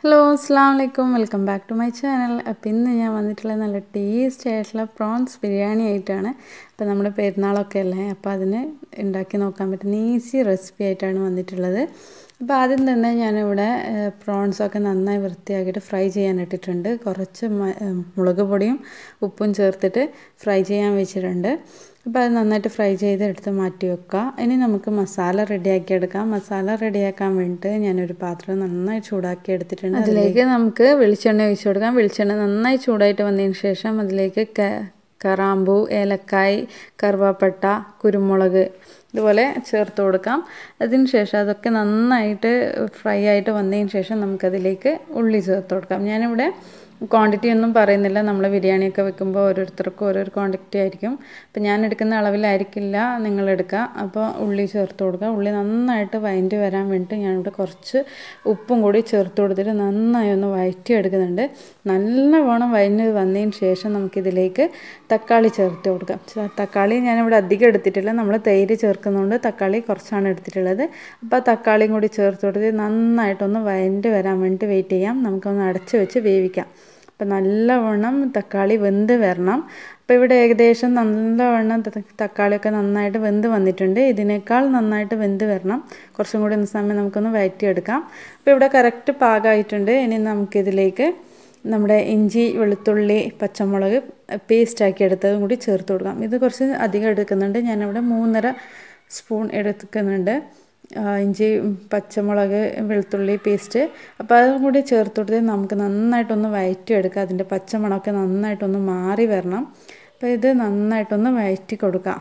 hello അസ്സാം വലൈക്കും welcome back to my channel അപ്പോൾ ഇന്ന് ഞാൻ വന്നിട്ടുള്ളത് നല്ല ടേസ്റ്റി ആയിട്ടുള്ള പ്രോൺസ് ബിരിയാണി ആയിട്ടാണ് അപ്പോൾ നമ്മുടെ പെരുന്നാളൊക്കെ അല്ലേ അപ്പോൾ അതിന് ഉണ്ടാക്കി നോക്കാൻ പറ്റുന്ന ഈസി റെസിപ്പി ആയിട്ടാണ് വന്നിട്ടുള്ളത് അപ്പോൾ ആദ്യം തന്നെ ഞാനിവിടെ പ്രോൺസൊക്കെ നന്നായി വൃത്തിയാക്കിയിട്ട് ഫ്രൈ ചെയ്യാൻ ഇട്ടിട്ടുണ്ട് കുറച്ച് മുളക് പൊടിയും ഉപ്പും ചേർത്തിട്ട് ഫ്രൈ ചെയ്യാൻ വെച്ചിട്ടുണ്ട് അപ്പോൾ അത് നന്നായിട്ട് ഫ്രൈ ചെയ്ത് എടുത്ത് മാറ്റി വെക്കുക ഇനി നമുക്ക് മസാല റെഡിയാക്കി എടുക്കാം മസാല റെഡിയാക്കാൻ വേണ്ടിയിട്ട് ഞാനൊരു പാത്രം നന്നായി ചൂടാക്കി എടുത്തിട്ടുണ്ട് അതിലേക്ക് നമുക്ക് വെളിച്ചെണ്ണ ഒഴിച്ചു കൊടുക്കാം വെളിച്ചെണ്ണ നന്നായി ചൂടായിട്ട് വന്നതിന് ശേഷം അതിലേക്ക് കറാമ്പൂ ഏലക്കായ് കറുവാപ്പട്ട കുരുമുളക് ഇതുപോലെ ചേർത്ത് കൊടുക്കാം അതിന് ശേഷം അതൊക്കെ നന്നായിട്ട് ഫ്രൈ ആയിട്ട് വന്നതിന് ശേഷം നമുക്കതിലേക്ക് ഉള്ളി ചേർത്ത് കൊടുക്കാം ഞാനിവിടെ ക്വാണ്ടിറ്റി ഒന്നും പറയുന്നില്ല നമ്മൾ ബിരിയാണിയൊക്കെ വെക്കുമ്പോൾ ഓരോരുത്തർക്കും ഓരോരോ ക്വാണ്ടിറ്റി ആയിരിക്കും അപ്പോൾ ഞാൻ എടുക്കുന്ന അളവിലായിരിക്കില്ല നിങ്ങൾ എടുക്കുക അപ്പോൾ ഉള്ളി ചേർത്ത് കൊടുക്കുക ഉള്ളി നന്നായിട്ട് വഴറ്റി വരാൻ വേണ്ടിയിട്ട് ഞാനിവിടെ കുറച്ച് ഉപ്പും കൂടി ചേർത്ത് കൊടുത്തിട്ട് നന്നായി ഒന്ന് വഴറ്റി എടുക്കുന്നുണ്ട് നല്ലവണ്ണം വഴഞ്ഞ് വന്നതിന് ശേഷം നമുക്കിതിലേക്ക് തക്കാളി ചേർത്ത് കൊടുക്കാം തക്കാളി ഞാനിവിടെ അധികം എടുത്തിട്ടില്ല നമ്മൾ തൈര് ചേർക്കുന്നതുകൊണ്ട് തക്കാളി കുറച്ചാണ് എടുത്തിട്ടുള്ളത് അപ്പോൾ തക്കാളിയും കൂടി ചേർത്ത് കൊടുത്ത് നന്നായിട്ടൊന്ന് വഴറ്റി വരാൻ വേണ്ടി വെയിറ്റ് ചെയ്യാം നമുക്കൊന്ന് അടച്ച് വെച്ച് വേവിക്കാം അപ്പം നല്ലവണ്ണം തക്കാളി വെന്ത് വരണം അപ്പോൾ ഇവിടെ ഏകദേശം നല്ലവണ്ണം തക്കാളിയൊക്കെ നന്നായിട്ട് വെന്ത് വന്നിട്ടുണ്ട് ഇതിനേക്കാൾ നന്നായിട്ട് വെന്ത് വരണം കുറച്ചും കൂടി ഒന്ന് സമയം നമുക്കൊന്ന് വഴറ്റിയെടുക്കാം അപ്പോൾ ഇവിടെ കറക്റ്റ് പാകമായിട്ടുണ്ട് ഇനി നമുക്കിതിലേക്ക് നമ്മുടെ ഇഞ്ചി വെളുത്തുള്ളി പച്ചമുളക് പേസ്റ്റാക്കി എടുത്തതും കൂടി ചേർത്ത് കൊടുക്കാം ഇത് കുറച്ച് അധികം എടുക്കുന്നുണ്ട് ഞാനിവിടെ മൂന്നര സ്പൂൺ എടുക്കുന്നുണ്ട് ഇഞ്ചി പച്ചമുളക് വെളുത്തുള്ളി പേസ്റ്റ് അപ്പോൾ അതും കൂടി ചേർത്ത് കൊടുത്ത് നമുക്ക് നന്നായിട്ടൊന്ന് വഴറ്റിയെടുക്കുക അതിൻ്റെ പച്ചമണമൊക്കെ നന്നായിട്ടൊന്ന് മാറി വരണം അപ്പോൾ ഇത് നന്നായിട്ടൊന്ന് വഴറ്റി കൊടുക്കാം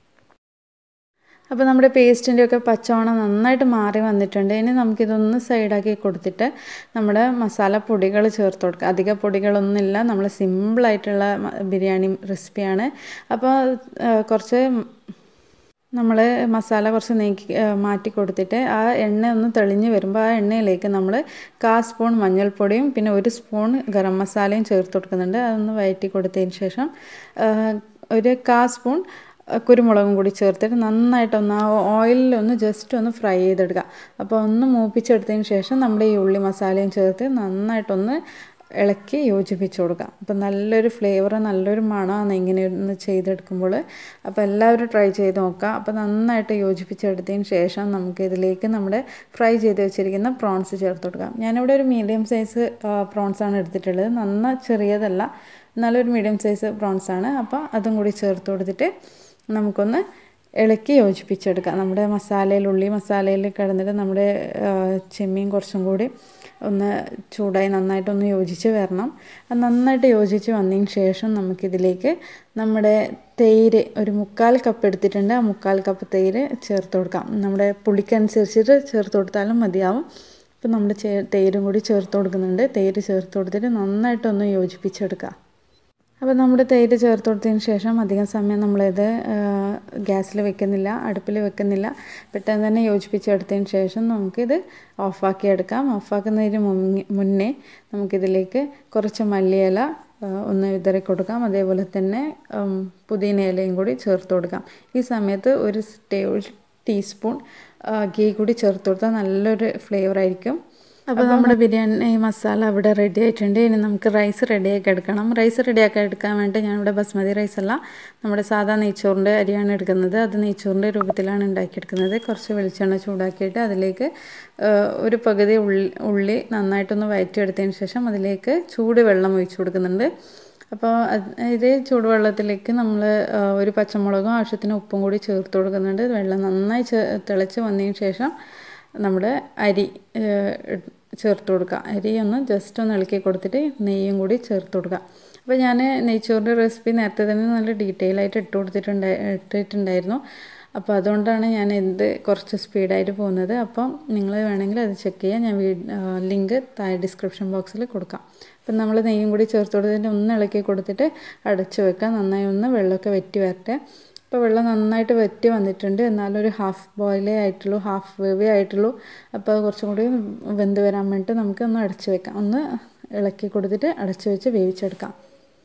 അപ്പോൾ നമ്മുടെ പേസ്റ്റിൻ്റെ ഒക്കെ പച്ചമണം നന്നായിട്ട് മാറി വന്നിട്ടുണ്ട് ഇനി നമുക്കിതൊന്ന് സൈഡാക്കി കൊടുത്തിട്ട് നമ്മുടെ മസാല പൊടികൾ ചേർത്ത് കൊടുക്കുക അധിക പൊടികളൊന്നുമില്ല നമ്മൾ സിമ്പിളായിട്ടുള്ള ബിരിയാണി റെസിപ്പിയാണ് അപ്പോൾ കുറച്ച് നമ്മൾ മസാല കുറച്ച് നീക്കി മാറ്റി കൊടുത്തിട്ട് ആ എണ്ണ ഒന്ന് തെളിഞ്ഞ് വരുമ്പോൾ ആ എണ്ണയിലേക്ക് നമ്മൾ കാ സ്പൂൺ മഞ്ഞൾപ്പൊടിയും പിന്നെ ഒരു സ്പൂൺ ഗരം മസാലയും ചേർത്ത് കൊടുക്കുന്നുണ്ട് അതൊന്ന് വഴറ്റി കൊടുത്തതിന് ശേഷം ഒരു കാ സ്പൂൺ കുരുമുളകും കൂടി ചേർത്തിട്ട് നന്നായിട്ടൊന്ന് ആ ഓയിലിലൊന്ന് ജസ്റ്റ് ഒന്ന് ഫ്രൈ ചെയ്തെടുക്കുക അപ്പോൾ ഒന്ന് മൂപ്പിച്ചെടുത്തതിന് ശേഷം നമ്മുടെ ഈ ഉള്ളി മസാലയും ചേർത്ത് നന്നായിട്ടൊന്ന് ഇളക്കി യോജിപ്പിച്ച് കൊടുക്കാം അപ്പോൾ നല്ലൊരു ഫ്ലേവർ നല്ലൊരു മണമാണ് ഇങ്ങനെ ഒന്ന് ചെയ്തെടുക്കുമ്പോൾ അപ്പോൾ എല്ലാവരും ട്രൈ ചെയ്ത് നോക്കുക അപ്പോൾ നന്നായിട്ട് യോജിപ്പിച്ചെടുത്തതിന് ശേഷം നമുക്ക് ഇതിലേക്ക് നമ്മുടെ ഫ്രൈ ചെയ്ത് വെച്ചിരിക്കുന്ന പ്രോൺസ് ചേർത്ത് കൊടുക്കാം ഞാനിവിടെ ഒരു മീഡിയം സൈസ് പ്രോൺസാണ് എടുത്തിട്ടുള്ളത് നന്ന ചെറിയതല്ല നല്ലൊരു മീഡിയം സൈസ് പ്രോൺസാണ് അപ്പോൾ അതും കൂടി ചേർത്ത് കൊടുത്തിട്ട് നമുക്കൊന്ന് ഇളക്കി യോജിപ്പിച്ചെടുക്കാം നമ്മുടെ മസാലയിൽ ഉള്ളി മസാലയിൽ കിടന്നിട്ട് നമ്മുടെ ചെമ്മീൻ കുറച്ചും കൂടി ഒന്ന് ചൂടായി നന്നായിട്ടൊന്ന് യോജിച്ച് വരണം അത് നന്നായിട്ട് യോജിച്ച് വന്നതിന് ശേഷം നമുക്കിതിലേക്ക് നമ്മുടെ തൈര് ഒരു മുക്കാൽ കപ്പ് എടുത്തിട്ടുണ്ട് ആ മുക്കാൽ കപ്പ് തൈര് ചേർത്ത് കൊടുക്കാം നമ്മുടെ പുളിക്കനുസരിച്ചിട്ട് ചേർത്ത് കൊടുത്താലും മതിയാവും അപ്പോൾ നമ്മുടെ തൈരും കൂടി ചേർത്ത് കൊടുക്കുന്നുണ്ട് തൈര് ചേർത്ത് കൊടുത്തിട്ട് നന്നായിട്ടൊന്ന് യോജിപ്പിച്ചെടുക്കാം അപ്പോൾ നമ്മുടെ തൈര് ചേർത്ത് കൊടുത്തതിന് ശേഷം അധികം സമയം നമ്മളിത് ഗ്യാസിൽ വെക്കുന്നില്ല അടുപ്പിൽ വെക്കുന്നില്ല പെട്ടെന്ന് തന്നെ യോജിപ്പിച്ചെടുത്തതിന് ശേഷം നമുക്കിത് ഓഫാക്കി എടുക്കാം ഓഫാക്കുന്നതിന് മുന്നേ നമുക്കിതിലേക്ക് കുറച്ച് മല്ലിയില ഒന്ന് വിതറി കൊടുക്കാം അതേപോലെ തന്നെ പുതിന ഇലയും കൂടി ചേർത്ത് കൊടുക്കാം ഈ സമയത്ത് ഒരു ടീസ്പൂൺ ഗീ കൂടി ചേർത്ത് കൊടുത്താൽ നല്ലൊരു ഫ്ലേവർ ആയിരിക്കും അപ്പോൾ നമ്മുടെ ബിരിയാണി മസാല അവിടെ റെഡി ആയിട്ടുണ്ട് ഇനി നമുക്ക് റൈസ് റെഡിയാക്കി എടുക്കണം റൈസ് റെഡിയാക്കി എടുക്കാൻ വേണ്ടി ഞാനിവിടെ ബസ്മതി റൈസ് അല്ല നമ്മുടെ സാധാ നെയ്ച്ചോറിൻ്റെ അരിയാണ് എടുക്കുന്നത് അത് നെയ്ച്ചോറിൻ്റെ രൂപത്തിലാണ് ഉണ്ടാക്കിയെടുക്കുന്നത് കുറച്ച് വെളിച്ചെണ്ണ ചൂടാക്കിയിട്ട് അതിലേക്ക് ഒരു പകുതി ഉള്ളി ഉള്ളി നന്നായിട്ടൊന്ന് വയറ്റിയെടുത്തതിന് ശേഷം അതിലേക്ക് ചൂട് വെള്ളം ഒഴിച്ചു കൊടുക്കുന്നുണ്ട് അപ്പോൾ ഇതേ ചൂടുവെള്ളത്തിലേക്ക് നമ്മൾ ഒരു പച്ചമുളകും ആവശ്യത്തിന് ഉപ്പും കൂടി ചേർത്ത് കൊടുക്കുന്നുണ്ട് വെള്ളം നന്നായി തിളച്ച് വന്നതിന് ശേഷം നമ്മുടെ അരി ചേർത്ത് കൊടുക്കുക അരി ഒന്ന് ജസ്റ്റ് ഒന്ന് ഇളക്കി കൊടുത്തിട്ട് നെയ്യും കൂടി ചേർത്ത് കൊടുക്കുക അപ്പോൾ ഞാൻ നെയ്ച്ചോറിൻ്റെ റെസിപ്പി നേരത്തെ തന്നെ നല്ല ഡീറ്റെയിൽ ആയിട്ട് ഇട്ട് കൊടുത്തിട്ടുണ്ടായി ഇട്ടിട്ടുണ്ടായിരുന്നു അപ്പോൾ അതുകൊണ്ടാണ് ഞാൻ എന്ത് കുറച്ച് സ്പീഡായിട്ട് പോകുന്നത് അപ്പം നിങ്ങൾ വേണമെങ്കിൽ അത് ചെക്ക് ചെയ്യാം ഞാൻ ലിങ്ക് താഴെ ഡിസ്ക്രിപ്ഷൻ ബോക്സിൽ കൊടുക്കാം അപ്പം നമ്മൾ നെയ്യും കൂടി ചേർത്ത് കൊടുത്തിട്ട് ഒന്ന് ഇളക്കി കൊടുത്തിട്ട് അടച്ചു വെക്കാം നന്നായി ഒന്ന് വെള്ളമൊക്കെ വെറ്റി വരട്ടെ ഇപ്പോൾ വെള്ളം നന്നായിട്ട് വറ്റി വന്നിട്ടുണ്ട് എന്നാലും ഒരു ഹാഫ് ബോയിലേ ആയിട്ടുള്ളൂ ഹാഫ് വേവേ ആയിട്ടുള്ളൂ അപ്പോൾ കുറച്ചും കൂടി വെന്ത് വരാൻ വേണ്ടിയിട്ട് നമുക്ക് ഒന്ന് അടച്ച് വെക്കാം ഒന്ന് ഇളക്കി കൊടുത്തിട്ട് അടച്ച് വെച്ച് വേവിച്ചെടുക്കാം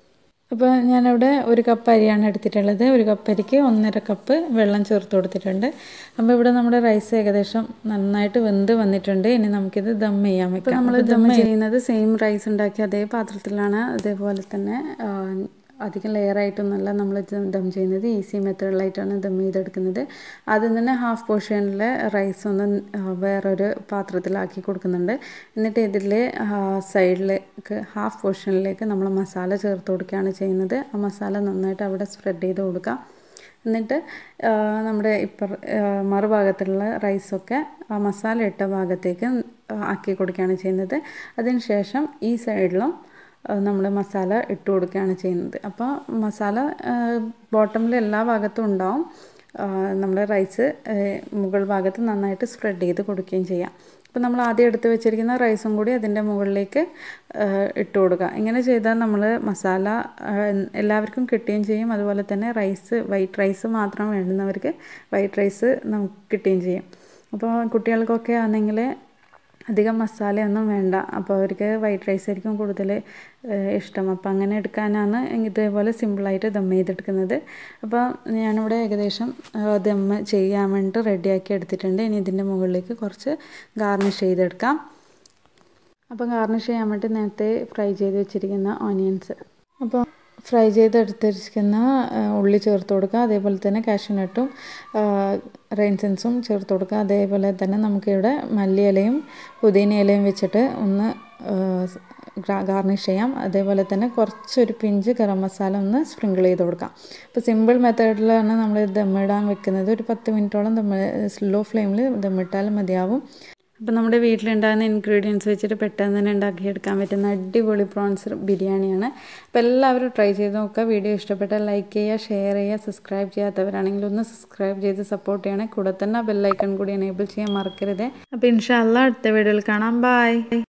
അപ്പോൾ ഞാനിവിടെ ഒരു കപ്പ് അരിയാണ് എടുത്തിട്ടുള്ളത് ഒരു കപ്പ് അരിക്ക് ഒന്നര കപ്പ് വെള്ളം ചേർത്ത് കൊടുത്തിട്ടുണ്ട് അപ്പോൾ ഇവിടെ നമ്മുടെ റൈസ് ഏകദേശം നന്നായിട്ട് വെന്ത് വന്നിട്ടുണ്ട് ഇനി നമുക്കിത് ദം ചെയ്യാൻ വെക്കാം നമ്മൾ ദം ചെയ്യുന്നത് സെയിം റൈസ് ഉണ്ടാക്കിയ അതേ പാത്രത്തിലാണ് അതേപോലെ തന്നെ അധികം ലെയറായിട്ടൊന്നുമല്ല നമ്മൾ ദം ചെയ്യുന്നത് ഈസി മെത്തേഡിലായിട്ടാണ് ദം ചെയ്തെടുക്കുന്നത് ആദ്യം തന്നെ ഹാഫ് പോർഷനിൽ റൈസ് ഒന്ന് വേറൊരു പാത്രത്തിലാക്കി കൊടുക്കുന്നുണ്ട് എന്നിട്ട് ഇതിൽ സൈഡിലേക്ക് ഹാഫ് പോർഷനിലേക്ക് നമ്മൾ മസാല ചേർത്ത് കൊടുക്കുകയാണ് ചെയ്യുന്നത് ആ മസാല നന്നായിട്ട് അവിടെ സ്പ്രെഡ് ചെയ്ത് കൊടുക്കാം എന്നിട്ട് നമ്മുടെ ഇപ്പർ മറുഭാഗത്തുള്ള റൈസൊക്കെ ആ മസാല ഇട്ട ഭാഗത്തേക്ക് ആക്കി കൊടുക്കുകയാണ് ചെയ്യുന്നത് അതിന് ശേഷം ഈ സൈഡിലും നമ്മൾ മസാല ഇട്ട് കൊടുക്കുകയാണ് ചെയ്യുന്നത് അപ്പോൾ മസാല ബോട്ടമിൽ എല്ലാ ഭാഗത്തും ഉണ്ടാവും നമ്മുടെ റൈസ് മുകൾ ഭാഗത്ത് നന്നായിട്ട് സ്പ്രെഡ് ചെയ്ത് കൊടുക്കുകയും ചെയ്യാം അപ്പോൾ നമ്മൾ ആദ്യം എടുത്ത് വെച്ചിരിക്കുന്ന റൈസും കൂടി അതിൻ്റെ മുകളിലേക്ക് ഇട്ട് കൊടുക്കുക ഇങ്ങനെ ചെയ്താൽ നമ്മൾ മസാല എല്ലാവർക്കും കിട്ടുകയും ചെയ്യും അതുപോലെ തന്നെ റൈസ് വൈറ്റ് റൈസ് മാത്രം വേണ്ടുന്നവർക്ക് വൈറ്റ് റൈസ് നമുക്ക് കിട്ടുകയും ചെയ്യും അപ്പോൾ കുട്ടികൾക്കൊക്കെ ആണെങ്കിൽ അധികം മസാലയൊന്നും വേണ്ട അപ്പോൾ അവർക്ക് വൈറ്റ് റൈസ് ആയിരിക്കും കൂടുതൽ ഇഷ്ടം അപ്പോൾ അങ്ങനെ എടുക്കാനാണ് ഇതേപോലെ സിമ്പിളായിട്ട് ദം ചെയ്തെടുക്കുന്നത് അപ്പോൾ ഞാനിവിടെ ഏകദേശം ദം ചെയ്യാൻ വേണ്ടിയിട്ട് റെഡിയാക്കി എടുത്തിട്ടുണ്ട് ഇനി ഇതിൻ്റെ മുകളിലേക്ക് കുറച്ച് ഗാർണിഷ് ചെയ്തെടുക്കാം അപ്പോൾ ഗാർണിഷ് ചെയ്യാൻ വേണ്ടി നേരത്തെ ഫ്രൈ ചെയ്ത് വെച്ചിരിക്കുന്ന ഓനിയൻസ് അപ്പോൾ ഫ്രൈ ചെയ്തെടുത്തിരിക്കുന്ന ഉള്ളി ചേർത്ത് കൊടുക്കുക അതേപോലെ തന്നെ കാഷ്യൂനട്ടും റെയിൻസൻസും ചേർത്ത് കൊടുക്കുക അതേപോലെ തന്നെ നമുക്കിവിടെ മല്ലിയിലയും പുതിന ഇലയും വെച്ചിട്ട് ഒന്ന് ഗാർണിഷ് ചെയ്യാം അതേപോലെ തന്നെ കുറച്ചൊരു പിഞ്ച് ഗരം മസാല ഒന്ന് സ്പ്രിങ്കിൾ ചെയ്ത് കൊടുക്കാം അപ്പോൾ സിമ്പിൾ മെത്തേഡിലാണ് നമ്മൾ ദമ്മിടാൻ വെക്കുന്നത് ഒരു പത്ത് മിനിറ്റോളം ദമ്മ സ്ലോ ഫ്ലെയിമിൽ ദമ്മിട്ടാലും മതിയാവും അപ്പോൾ നമ്മുടെ വീട്ടിലുണ്ടാകുന്ന ഇൻഗ്രീഡിയൻസ് വെച്ചിട്ട് പെട്ടെന്ന് തന്നെ ഉണ്ടാക്കിയെടുക്കാൻ പറ്റുന്ന അടിപൊളി പ്രോൺസ് ബിരിയാണിയാണ് അപ്പോൾ എല്ലാവരും ട്രൈ ചെയ്ത് നോക്കുക വീഡിയോ ഇഷ്ടപ്പെട്ടാൽ ലൈക്ക് ചെയ്യുക ഷെയർ ചെയ്യുക സബ്സ്ക്രൈബ് ചെയ്യാത്തവരാണെങ്കിൽ ഒന്ന് സബ്സ്ക്രൈബ് ചെയ്ത് സപ്പോർട്ട് ചെയ്യണേ കൂടെ തന്നെ ബെല്ലൈക്കൺ കൂടി എനേബിൾ ചെയ്യാൻ മറക്കരുത് അപ്പോൾ ഇൻഷാല്ല അടുത്ത വീഡിയോയിൽ കാണാം ബൈ